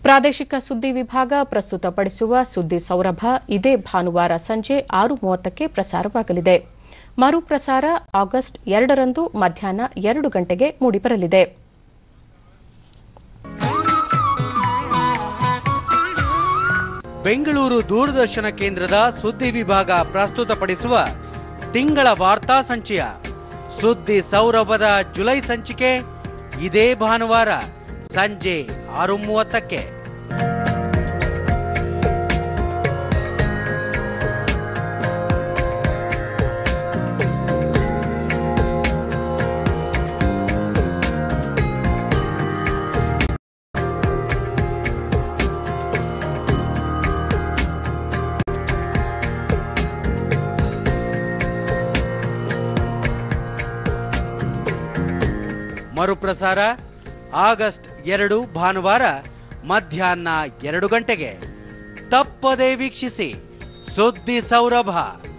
ಪ್ರಾದೇಶಿಕ ಸುದ್ದಿ ವಿಭಾಗ ಪ್ರಸ್ತುತಪಡಿಸುವ ಸುದ್ದಿ ಸೌರಭ ಇದೇ ಭಾನುವಾರ ಸಂಜೆ ಆರು ಮೂವತ್ತಕ್ಕೆ ಪ್ರಸಾರವಾಗಲಿದೆ ಮರುಪ್ರಸಾರ ಆಗಸ್ಟ್ ಎರಡರಂದು ಮಧ್ಯಾಹ್ನ ಎರಡು ಗಂಟೆಗೆ ಮೂಡಿಬರಲಿದೆ ಬೆಂಗಳೂರು ದೂರದರ್ಶನ ಕೇಂದ್ರದ ಸುದ್ದಿ ವಿಭಾಗ ಪ್ರಸ್ತುತಪಡಿಸುವ ತಿಂಗಳ ವಾರ್ತಾ ಸಂಚಯ ಸುದ್ದಿ ಸೌರಭದ ಜುಲೈ ಸಂಚಿಕೆ ಇದೇ ಭಾನುವಾರ ಸಂಜೆ ಆರು ಮೂವತ್ತಕ್ಕೆ ಮರುಪ್ರಸಾರ ಆಗಸ್ಟ್ ಎರಡು ಭಾನುವಾರ ಮಧ್ಯಾಹ್ನ ಎರಡು ಗಂಟೆಗೆ ತಪ್ಪದೇ ವೀಕ್ಷಿಸಿ ಸುದ್ದಿ ಸೌರಭ